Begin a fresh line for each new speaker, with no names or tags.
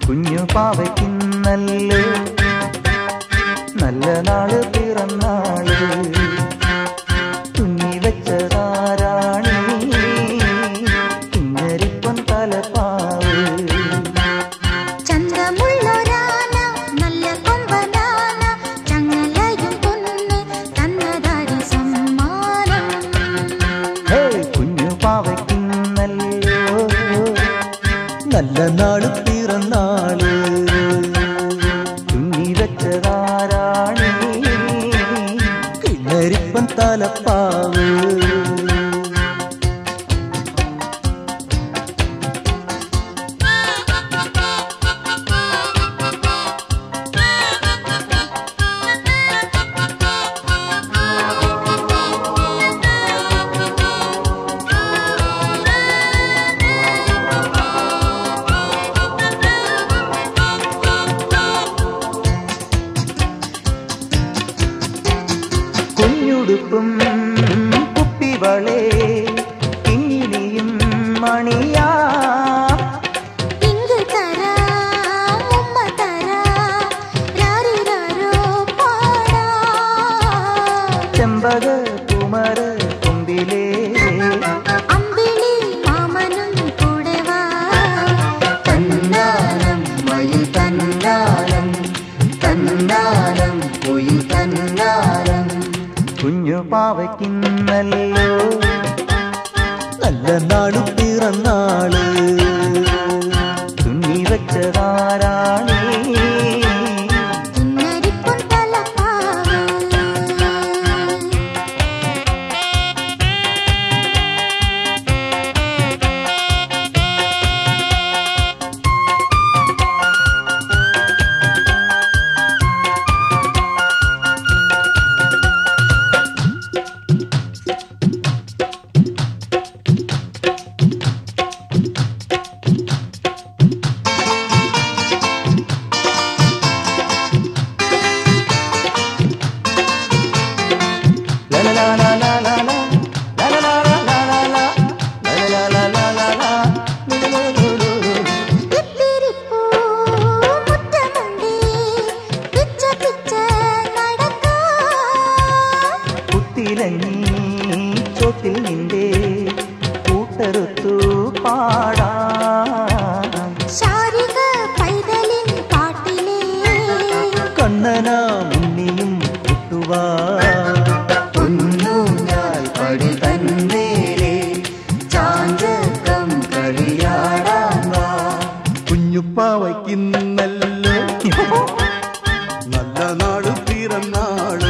കുഞ്ഞു പാവയ്ക്കുന്നല്ലോ നല്ല നാള് പിറന്നാള് തുന്നി വെച്ചതാരാണി കിഞ്ഞരിപ്പം തലപ്പാവ്
ചന്തമുള്ളൊരാന നല്ല കൊമ്പനാന ചങ്ങലയും പൊന്ന് തന്നതാരി സമ്മാനം
ഹേ കുഞ്ഞു പാവയ്ക്കുന്നല്ലോ
നല്ല നാള് പിറന്നാള്
തുന്നി വെച്ചതാരാണി
കിണരിപ്പൻ തലപ്പാവ്
കുഞ്ഞുടുപ്പും കുപ്പിവളേ കിങ്ങിണിയും മണിയാ
ഇങ്ക് തരാം ഉമ്മ തരാം രാരിരാരോ പാടാം
ചെമ്പക കുമര കൊമ്പിലേ
അമ്പിളി മാമനും കൂടെ വാ
തന്നാനം മയിൽ തന്നാനം തന്നാനം കുയിൽ തന്നാനം കുഞ്ഞു പാവയ്ക്കുന്നല്ലോ
നല്ല നാള് പിറന്നാള്
തുന്നി വെച്ചതാരാണി
കിന്നരിപ്പൊൻ തലപ്പാവ് ഇത്തിരിപ്പൂ മുറ്റമുണ്ടേ പിച്ച പിച്ച നടക്കാം
കുത്തിലങ്ങി ചോട്ടിൽ നിന്റെ കൂട്ടറുത്തു പാടാം
ശാരിക പൈതലിൻ പാട്ടിലേ
കണ്ണനാ മുന്നിയും കുട്ടുവാ
പൊന്നൂഞ്ഞാൽ പടി തന്നേരെ ചാഞ്ചക്കം കളിയാടാൻ വാ
കുഞ്ഞുപ്പാവയ്ക്കുന്നല്ലോ നല്ല നാള് പിറന്നാള്